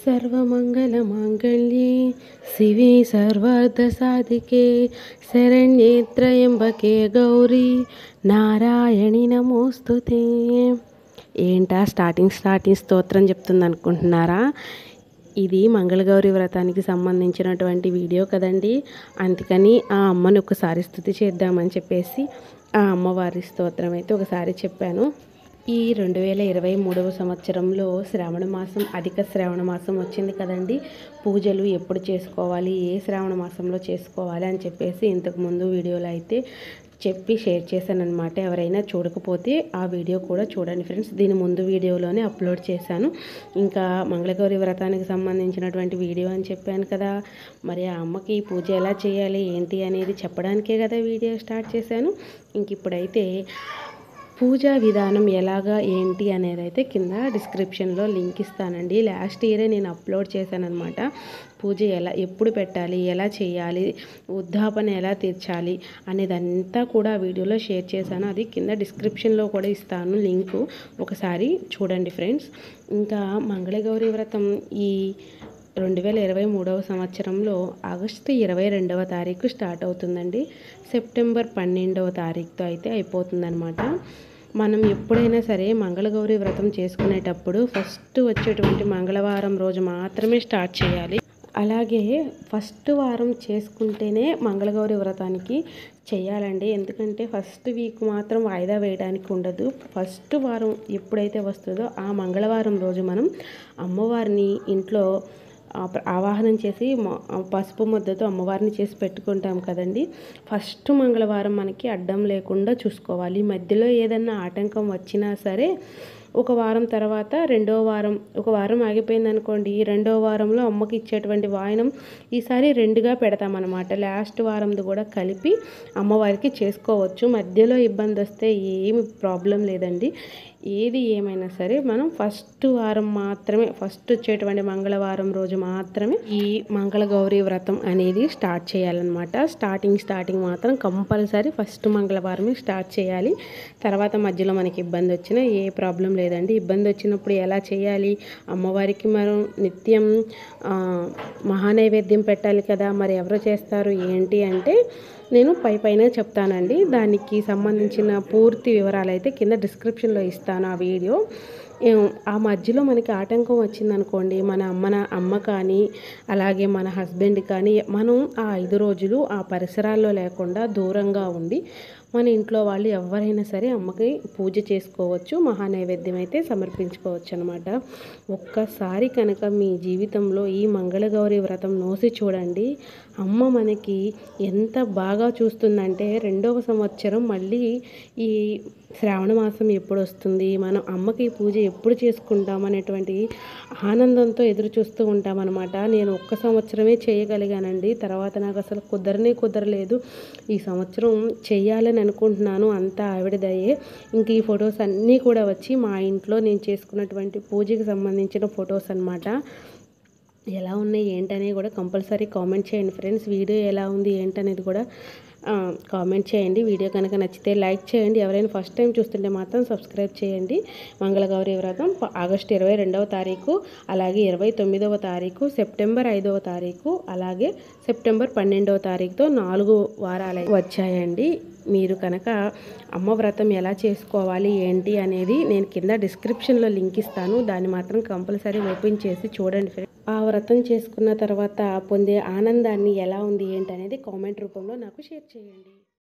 సర్వమంగళమాంగళ్యే శివే సర్వార్థసాధికే శరణ్యే త్రయంబకే గౌరీ నారాయణి నమోస్తుతే ఏంటా స్టార్టింగ్ స్టార్టింగ్ స్తోత్రం చెప్తుంది అనుకుంటున్నారా ఇది మంగళగౌరి వ్రతానికి సంబంధించినటువంటి వీడియో కదండి అందుకని ఆ అమ్మని ఒకసారి స్థుతి చేద్దామని చెప్పేసి ఆ అమ్మవారి స్తోత్రం అయితే ఒకసారి చెప్పాను ఈ రెండు వేల ఇరవై మూడవ సంవత్సరంలో శ్రావణ మాసం అధిక శ్రావణ మాసం వచ్చింది కదండి పూజలు ఎప్పుడు చేసుకోవాలి ఏ శ్రావణ మాసంలో చేసుకోవాలి అని చెప్పేసి ఇంతకుముందు వీడియోలో అయితే చెప్పి షేర్ చేశాను అనమాట ఎవరైనా చూడకపోతే ఆ వీడియో కూడా చూడండి ఫ్రెండ్స్ దీని ముందు వీడియోలోనే అప్లోడ్ చేశాను ఇంకా మంగళగౌరి వ్రతానికి సంబంధించినటువంటి వీడియో అని చెప్పాను కదా మరి ఆ అమ్మకి ఈ పూజ ఎలా చేయాలి ఏంటి అనేది చెప్పడానికే కదా వీడియో స్టార్ట్ చేశాను ఇంక ఇప్పుడైతే పూజా విధానం ఎలాగా ఏంటి అనేది అయితే కింద డిస్క్రిప్షన్లో లింక్ ఇస్తానండి లాస్ట్ ఇయరే నేను అప్లోడ్ చేశానమాట పూజ ఎలా ఎప్పుడు పెట్టాలి ఎలా చేయాలి ఉద్దాపన ఎలా తీర్చాలి అనేదంతా కూడా వీడియోలో షేర్ చేశాను అది కింద డిస్క్రిప్షన్లో కూడా ఇస్తాను లింకు ఒకసారి చూడండి ఫ్రెండ్స్ ఇంకా మంగళగౌరి వ్రతం ఈ రెండు వేల ఇరవై మూడవ సంవత్సరంలో ఆగస్టు ఇరవై రెండవ తారీఖు స్టార్ట్ అవుతుందండి సెప్టెంబర్ పన్నెండవ తారీఖుతో అయితే అయిపోతుందన్నమాట మనం ఎప్పుడైనా సరే మంగళగౌరి వ్రతం చేసుకునేటప్పుడు ఫస్ట్ వచ్చేటువంటి మంగళవారం రోజు మాత్రమే స్టార్ట్ చేయాలి అలాగే ఫస్ట్ వారం చేసుకుంటేనే మంగళగౌరి వ్రతానికి చేయాలండి ఎందుకంటే ఫస్ట్ వీక్ మాత్రం వాయిదా వేయడానికి ఉండదు ఫస్ట్ వారం ఎప్పుడైతే వస్తుందో ఆ మంగళవారం రోజు మనం అమ్మవారిని ఇంట్లో ఆవాహనం చేసి పసుపు ముద్దతో అమ్మవారిని చేసి పెట్టుకుంటాం కదండి ఫస్ట్ మంగళవారం మనకి అడ్డం లేకుండా చూసుకోవాలి మధ్యలో ఏదన్నా ఆటంకం వచ్చినా సరే ఒక వారం తర్వాత రెండో వారం ఒక వారం ఆగిపోయింది అనుకోండి ఈ రెండో వారంలో అమ్మకి ఇచ్చేటువంటి వాయనం ఈసారి రెండుగా పెడతామన్నమాట లాస్ట్ వారంది కూడా కలిపి అమ్మవారికి చేసుకోవచ్చు మధ్యలో ఇబ్బంది వస్తే ఏమి ప్రాబ్లం లేదండి ఏది ఏమైనా సరే మనం ఫస్ట్ వారం మాత్రమే ఫస్ట్ వచ్చేటువంటి మంగళవారం రోజు మాత్రమే ఈ మంగళగౌరి వ్రతం అనేది స్టార్ట్ చేయాలన్నమాట స్టార్టింగ్ స్టార్టింగ్ మాత్రం కంపల్సరీ ఫస్ట్ మంగళవారమే స్టార్ట్ చేయాలి తర్వాత మధ్యలో మనకి ఇబ్బంది వచ్చినా ఏ ప్రాబ్లం లేదండి ఇబ్బంది వచ్చినప్పుడు ఎలా చేయాలి అమ్మవారికి మనం నిత్యం మహానైవేద్యం పెట్టాలి కదా మరి ఎవరు చేస్తారు ఏంటి అంటే నేను పై పైన చెప్తానండి దానికి సంబంధించిన పూర్తి వివరాలు అయితే కింద డిస్క్రిప్షన్లో ఇస్తాను ఆ వీడియో ఆ మధ్యలో మనకి ఆటంకం వచ్చిందనుకోండి మన అమ్మన అమ్మ కానీ అలాగే మన హస్బెండ్ కానీ మనం ఆ ఐదు రోజులు ఆ పరిసరాల్లో లేకుండా దూరంగా ఉండి మన ఇంట్లో వాళ్ళు ఎవరైనా సరే అమ్మకి పూజ చేసుకోవచ్చు మహానైవేద్యం అయితే సమర్పించుకోవచ్చు అనమాట ఒక్కసారి కనుక మీ జీవితంలో ఈ మంగళగౌరి వ్రతం నోసి చూడండి అమ్మ మనకి ఎంత బాగా చూస్తుందంటే రెండవ సంవత్సరం మళ్ళీ ఈ శ్రావణ మాసం ఎప్పుడు వస్తుంది మనం అమ్మకి పూజ ఎప్పుడు చేసుకుంటాం అనేటువంటి ఆనందంతో ఎదురు చూస్తూ ఉంటామన్నమాట నేను ఒక్క సంవత్సరమే చేయగలిగానండి తర్వాత నాకు అసలు కుదరనే కుదరలేదు ఈ సంవత్సరం చేయాలని అనుకుంటున్నాను అంతా ఆవిడదయ్యే ఇంక ఈ ఫొటోస్ అన్నీ కూడా వచ్చి మా ఇంట్లో నేను చేసుకున్నటువంటి పూజకి సంబంధించిన ఫొటోస్ అనమాట ఎలా ఉన్నాయి ఏంటనేది కూడా కంపల్సరీ కామెంట్ చేయండి ఫ్రెండ్స్ వీడియో ఎలా ఉంది ఏంటనేది కూడా కామెంట్ చేయండి వీడియో కనుక నచ్చితే లైక్ చేయండి ఎవరైనా ఫస్ట్ టైం చూస్తుంటే మాత్రం సబ్స్క్రైబ్ చేయండి మంగళగౌరి వ్రతం ఆగస్టు ఇరవై రెండవ తారీఖు అలాగే ఇరవై తొమ్మిదవ తారీఖు సెప్టెంబర్ ఐదవ తారీఖు అలాగే సెప్టెంబర్ పన్నెండవ తారీఖుతో నాలుగు వారాలు వచ్చాయండి మీరు కనుక అమ్మ వ్రతం ఎలా చేసుకోవాలి ఏంటి అనేది నేను కింద డిస్క్రిప్షన్లో లింక్ ఇస్తాను దాన్ని మాత్రం కంపల్సరీ ఓపెన్ చేసి చూడండి ఆ వ్రతం చేసుకున్న తర్వాత పొందే ఆనందాన్ని ఎలా ఉంది ఏంటి అనేది కామెంట్ రూపంలో నాకు షేర్ చేయండి